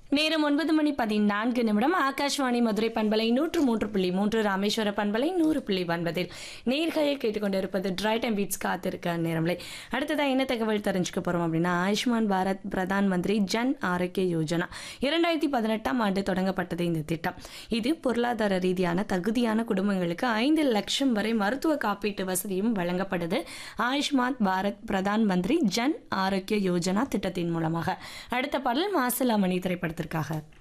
நேரம் ஒன்பது மணி பதினான்கு நிமிடம் ஆகாஷ்வாணி மதுரை பண்பலை நூற்று மூன்று புள்ளி மூன்று ராமேஸ்வர பண்பலை நூறு புள்ளி ஒன்பதில் நேர்களில் கேட்டுக்கொண்டிருப்பது ட்ரை டைம் பீட்ஸ் காத்திருக்க நேரம்லை அடுத்ததாக என்ன தகவல் தெரிஞ்சுக்க போகிறோம் அப்படின்னா ஆயுஷ்மான் பாரத் பிரதான் மந்திரி ஜன் ஆரோக்கிய யோஜனா இரண்டாயிரத்தி பதினெட்டாம் ஆண்டு தொடங்கப்பட்டது இந்த திட்டம் இது பொருளாதார ரீதியான தகுதியான குடும்பங்களுக்கு ஐந்து லட்சம் வரை மருத்துவ காப்பீட்டு வசதியும் வழங்கப்படுது ஆயுஷ்மான் பாரத் பிரதான் மந்திரி ஜன் ஆரோக்கிய யோஜனா திட்டத்தின் மூலமாக அடுத்த பாடல் மாசிலாமணி திரைப்படத்திற்காக